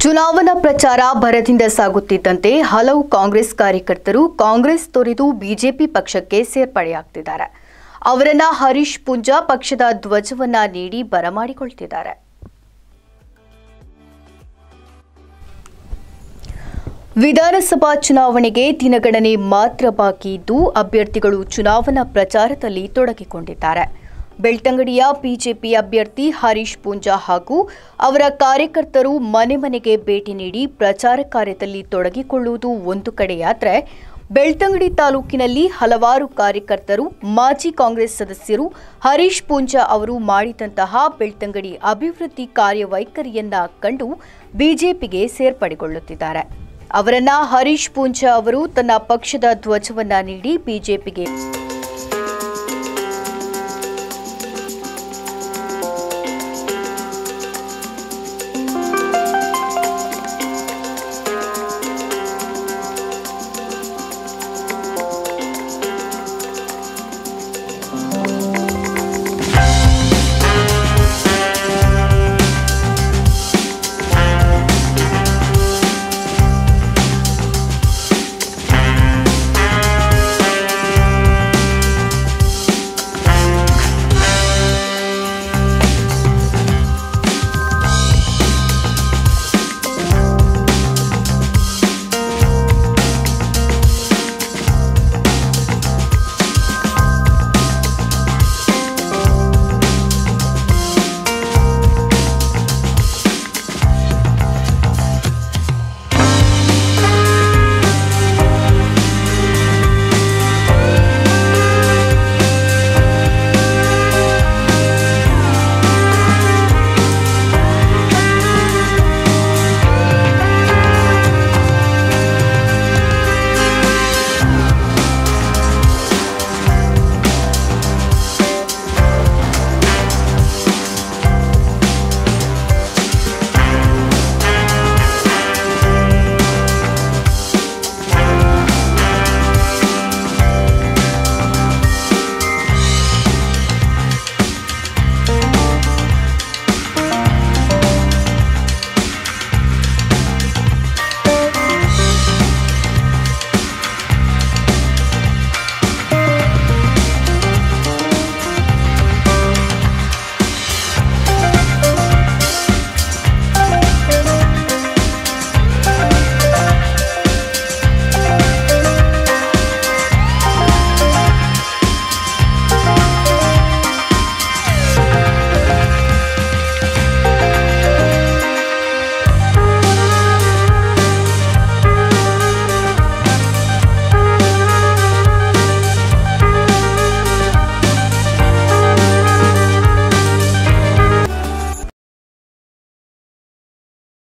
ಚುನಾವಣಾ ಪ್ರಚಾರ ಭರದಿಂದ ಸಾಗುತ್ತಿದ್ದಂತೆ ಹಲವು ಕಾಂಗ್ರೆಸ್ ಕಾರ್ಯಕರ್ತರು ಕಾಂಗ್ರೆಸ್ ತೊರೆದು ಬಿಜೆಪಿ ಪಕ್ಷಕ್ಕೆ ಸೇರ್ಪಡೆಯಾಗ್ತಿದ್ದಾರೆ ಅವರನ್ನ ಹರೀಶ್ ಪುಂಜಾ ಪಕ್ಷದ ಧ್ವಜವನ್ನ ನೀಡಿ ಬರಮಾಡಿಕೊಳ್ತಿದ್ದಾರೆ ವಿಧಾನಸಭಾ ಚುನಾವಣೆಗೆ ದಿನಗಣನೆ ಮಾತ್ರ ಬಾಕಿ ಇದ್ದು ಅಭ್ಯರ್ಥಿಗಳು ಚುನಾವಣಾ ಪ್ರಚಾರದಲ್ಲಿ ತೊಡಗಿಕೊಂಡಿದ್ದಾರೆ ಬೆಳ್ತಂಗಡಿಯ ಬಿಜೆಪಿ ಅಭ್ಯರ್ಥಿ ಹರೀಶ್ ಪೂಂಜಾ ಹಾಗೂ ಅವರ ಕಾರ್ಯಕರ್ತರು ಮನೆ ಮನೆಗೆ ಭೇಟಿ ನೀಡಿ ಪ್ರಚಾರ ಕಾರ್ಯದಲ್ಲಿ ತೊಡಗಿಕೊಳ್ಳುವುದು ಒಂದು ಕಡೆಯಾದರೆ ಬೆಳ್ತಂಗಡಿ ತಾಲೂಕಿನಲ್ಲಿ ಹಲವಾರು ಕಾರ್ಯಕರ್ತರು ಮಾಜಿ ಕಾಂಗ್ರೆಸ್ ಸದಸ್ಯರು ಹರೀಶ್ ಪೂಂಜಾ ಅವರು ಮಾಡಿದಂತಹ ಬೆಳ್ತಂಗಡಿ ಅಭಿವೃದ್ಧಿ ಕಾರ್ಯವೈಖರಿಯನ್ನ ಕಂಡು ಬಿಜೆಪಿಗೆ ಸೇರ್ಪಡೆಗೊಳ್ಳುತ್ತಿದ್ದಾರೆ ಅವರನ್ನ ಹರೀಶ್ ಪೂಂಜಾ ಅವರು ತನ್ನ ಪಕ್ಷದ ಧ್ವಜವನ್ನ ನೀಡಿ ಬಿಜೆಪಿಗೆ